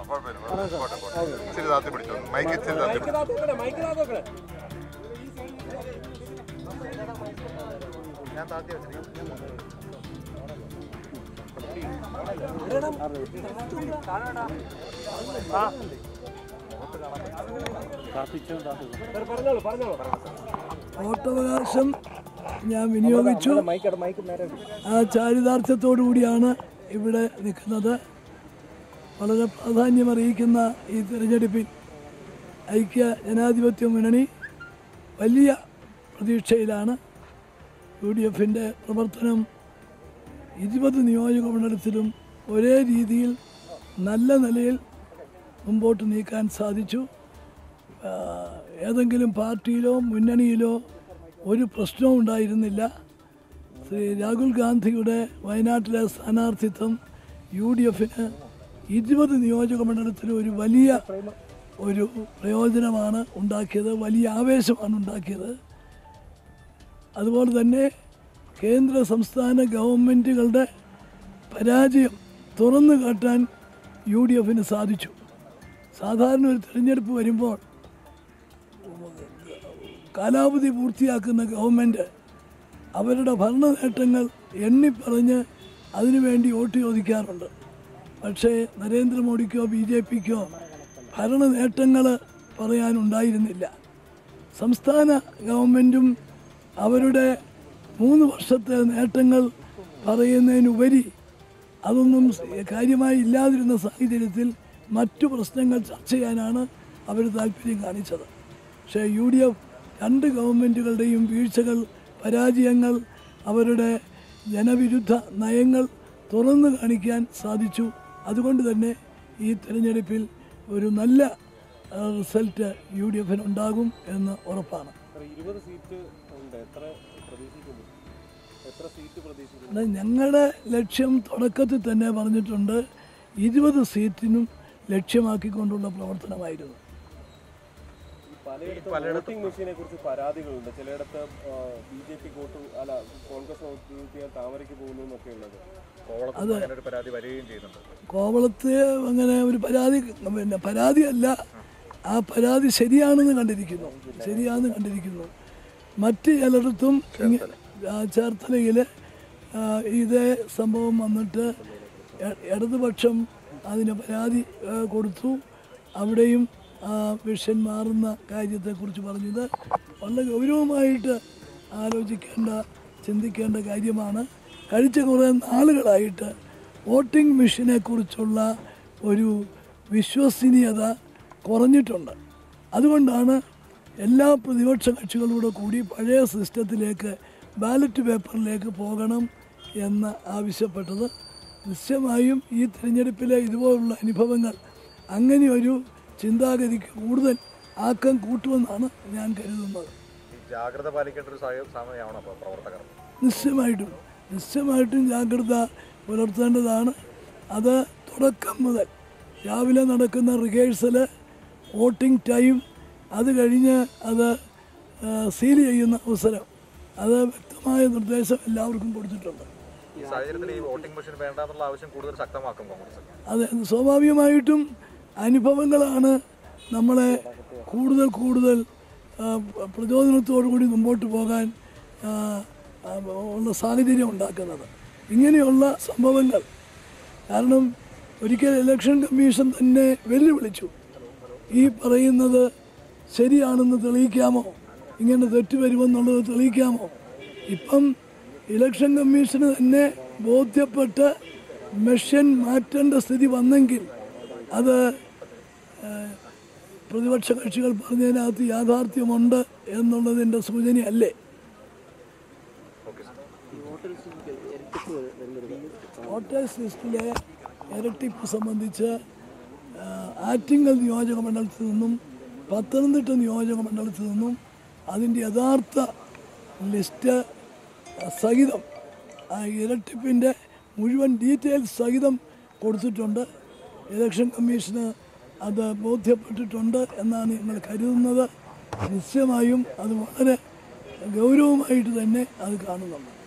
കേട്ടോ കുഴപ്പമില്ല കുഴപ്പമില്ല. പോട്ടെ പോട്ടെ ഇച്ചിരി താത്തി പിടിച്ചോ മൈക്ക് ഇച്ചിരി താത്തി പിടിച്ചോ ഞാൻ താത്തി വെച്ചിരിക്കും വോട്ടവകാശം ഞാൻ വിനിയോഗിച്ചു ആ ചാരിതാർത്ഥ്യത്തോടു കൂടിയാണ് ഇവിടെ നിൽക്കുന്നത് വളരെ പ്രാധാന്യം അറിയിക്കുന്ന ഈ തിരഞ്ഞെടുപ്പിൽ ഐക്യ ജനാധിപത്യ മുന്നണി വലിയ പ്രതീക്ഷയിലാണ് യു ഡി എഫിൻ്റെ പ്രവർത്തനം ഇരുപത് നിയോജക മണ്ഡലത്തിലും ഒരേ രീതിയിൽ നല്ല നിലയിൽ മുമ്പോട്ട് നീക്കാൻ സാധിച്ചു ആ, ഏതെങ്കിലും പാർട്ടിയിലോ മുന്നണിയിലോ ഒരു പ്രശ്നവും ഉണ്ടായിരുന്നില്ല ശ്രീ രാഹുൽ ഗാന്ധിയുടെ വയനാട്ടിലെ സ്ഥാനാർത്ഥിത്വം യു ഡി എഫിന് ഇരുപത് നിയോജക മണ്ഡലത്തിലും ഒരു വലിയ ഒരു പ്രയോജനമാണ് ഉണ്ടാക്കിയത് വലിയ ആവേശമാണ് ഉണ്ടാക്കിയത് അതുപോലെ തന്നെ കേന്ദ്ര സംസ്ഥാന ഗവൺമെൻറ്റുകളുടെ പരാജയം തുറന്നു കാട്ടാൻ യു ഡി എഫിന് സാധിച്ചു സാധാരണ ഒരു തിരഞ്ഞെടുപ്പ് വരുമ്പോൾ കാലാവധി പൂർത്തിയാക്കുന്ന ഗവൺമെൻറ് അവരുടെ ഭരണ നേട്ടങ്ങൾ എണ്ണിപ്പറഞ്ഞ് അതിനുവേണ്ടി വോട്ട് ചോദിക്കാറുണ്ട് പക്ഷേ നരേന്ദ്രമോദിക്കോ ബി ജെ പിക്കോ ഭരണ നേട്ടങ്ങൾ പറയാനുണ്ടായിരുന്നില്ല സംസ്ഥാന ഗവൺമെൻറ്റും അവരുടെ മൂന്ന് വർഷത്തെ നേട്ടങ്ങൾ പറയുന്നതിനുപരി അതൊന്നും കാര്യമായി ഇല്ലാതിരുന്ന സാഹചര്യത്തിൽ മറ്റു പ്രശ്നങ്ങൾ ചർച്ച ചെയ്യാനാണ് അവർ താല്പര്യം കാണിച്ചത് പക്ഷേ യു ഡി എഫ് രണ്ട് ഗവൺമെൻറ്റുകളുടെയും വീഴ്ചകൾ പരാജയങ്ങൾ അവരുടെ ജനവിരുദ്ധ നയങ്ങൾ തുറന്നു കാണിക്കാൻ സാധിച്ചു അതുകൊണ്ട് തന്നെ ഈ തിരഞ്ഞെടുപ്പിൽ ഒരു നല്ല ആ, റിസൾട്ട് യു ഡി എഫിന് ഉണ്ടാകും എന്ന് ഉറപ്പാണ് ഇരുപത് സീറ്റ് ഉണ്ട് എത്ര പ്രതീക്ഷിക്കുന്നു എത്ര സീറ്റ് പ്രതീക്ഷിക്കുന്നു എന്നാൽ ഞങ്ങളുടെ ലക്ഷ്യം തുടക്കത്തിൽ തന്നെ പറഞ്ഞിട്ടുണ്ട് ഇരുപത് സീറ്റിനും ലക്ഷ്യമാക്കിക്കൊണ്ടുള്ള പ്രവർത്തനമായിരുന്നു ഈ പലയിടത്തും വോട്ടിംഗ് മെഷീനെ കുറിച്ച് പരാതികളുണ്ട് ചിലയിടത്ത് ബി ജെ പി വോട്ട് അല്ല കോൺഗ്രസ് വോട്ട് ചെയ്യാൻ താമരയ്ക്ക് പോകുന്നു എന്നൊക്കെ ഉള്ളത് കോവളത്ത് അങ്ങനെ ഒരു പരാതി വരികയും ചെയ്യുന്നുണ്ട് കോവളത്ത് അങ്ങനെ ഒരു പരാതി പിന്നെ പരാതിയല്ല ആ പരാതി ശരിയാണെന്ന് കണ്ടിരിക്കുന്നു ശരിയാണെന്ന് കണ്ടിരിക്കുന്നു മറ്റ് ചിലയിടത്തും ഇങ്ങ- ആ ചേർത്തലയിൽ ഇതേ സംഭവം വന്നിട്ട് എ- ഇടതുപക്ഷം അതിന് പരാതി ആ, കൊടുത്തു അവിടെയും ആ വിഷൻ മാറുന്ന കാര്യത്തെക്കുറിച്ച് പറഞ്ഞത് വളരെ ഗൗരവമായിട്ട് ആലോചിക്കേണ്ട ചിന്തിക്കേണ്ട കാര്യമാണ് കഴിച്ച കുറേ നാളുകളായിട്ട് വോട്ടിംഗ് മെഷീനെ കുറിച്ചുള്ള ഒരു വിശ്വസനീയത കുറഞ്ഞിട്ടുണ്ട് അതുകൊണ്ടാണ് എല്ലാ പ്രതിപക്ഷ കക്ഷികളോട് കൂടി പഴയ സിസ്റ്റത്തിലേക്ക് ബാലറ്റ് പേപ്പറിലേക്ക് പോകണം എന്ന് ആവശ്യപ്പെട്ടത് നിശ്ചയമായും ഈ തിരഞ്ഞെടുപ്പിലെ ഇതുപോലുള്ള അനുഭവങ്ങൾ അങ്ങനെ ഒരു ചിന്താഗതിക്ക് കൂടുതൽ ആക്കം കൂട്ടുമെന്നാണ് ഞാൻ കരുതുന്നത് ഈ ജാഗ്രത പാലിക്കേണ്ട ഒരു സമയ- സമയമാണ് അപ്പോൾ പ്രവർത്തകർ നിശ്ചയമായിട്ടും നിശ്ചയമായിട്ടും ജാഗ്രത പുലർത്തേണ്ടതാണ് അത് തുടക്കം മുതൽ രാവിലെ നടക്കുന്ന റിഹേഴ്സല് വോട്ടിംഗ് ടൈം അത് കഴിഞ്ഞ് അത് സീൽ ചെയ്യുന്ന അവസരം അത് വ്യക്തമായ നിർദ്ദേശം എല്ലാവർക്കും കൊടുത്തിട്ടുണ്ട് ഈ സാഹചര്യത്തിൽ ഈ വോട്ടിംഗ് മെഷീൻ വേണ്ട എന്നുള്ള ആവശ്യം കൂടുതൽ ശക്തമാക്കും കോൺഗ്രസ് അത് സ്വാഭാവികമായിട്ടും അനുഭവങ്ങളാണ് നമ്മളെ കൂടുതൽ കൂടുതൽ ആ, പ്രചോദനത്തോടു കൂടി മുമ്പോട്ട് പോകാൻ ആ, ആ, ഉള്ള സാഹചര്യം ഉണ്ടാക്കുന്നത് ഇങ്ങനെയുള്ള സംഭവങ്ങൾ കാരണം ഒരിക്കൽ ഇലക്ഷൻ കമ്മീഷൻ തന്നെ വെല്ലുവിളിച്ചു ഈ പറയുന്നത് ശരിയാണെന്ന് തെളിയിക്കാമോ ഇങ്ങനെ തെറ്റ് വരുമെന്നുള്ളത് തെളിയിക്കാമോ ഇപ്പം ഇലക്ഷൻ കമ്മീഷന് തന്നെ ബോധ്യപ്പെട്ട് മെഷീൻ മാറ്റേണ്ട സ്ഥിതി വന്നെങ്കിൽ അത് ഏഹ്, പ്രതിപക്ഷ കക്ഷികൾ പറഞ്ഞതിനകത്ത് യാഥാർത്ഥ്യമുണ്ട് എന്നുള്ളതിൻ്റെ സൂചനയല്ലേ വോട്ടേഴ്സ് ലിസ്റ്റിലെ ഇരട്ടിപ്പ് സംബന്ധിച്ച് ആ, ആറ്റിങ്ങൽ നിയോജക മണ്ഡലത്തിൽ നിന്നും പത്തനംതിട്ട നിയോജക മണ്ഡലത്തിൽ നിന്നും അതിൻ്റെ യഥാർത്ഥ ലിസ്റ്റ് സഹിതം ആ ഇരട്ടിപ്പിൻ്റെ മുഴുവൻ ഡീറ്റെയിൽസ് സഹിതം കൊടുത്തിട്ടുണ്ട് ഇലക്ഷൻ കമ്മീഷന് അത് ബോധ്യപ്പെട്ടിട്ടുണ്ട് എന്നാണ് ഞങ്ങൾ കരുതുന്നത് നിശ്ചയമായും അത് വളരെ ഗൗരവമായിട്ട് തന്നെ അത് കാണുന്നുണ്ട്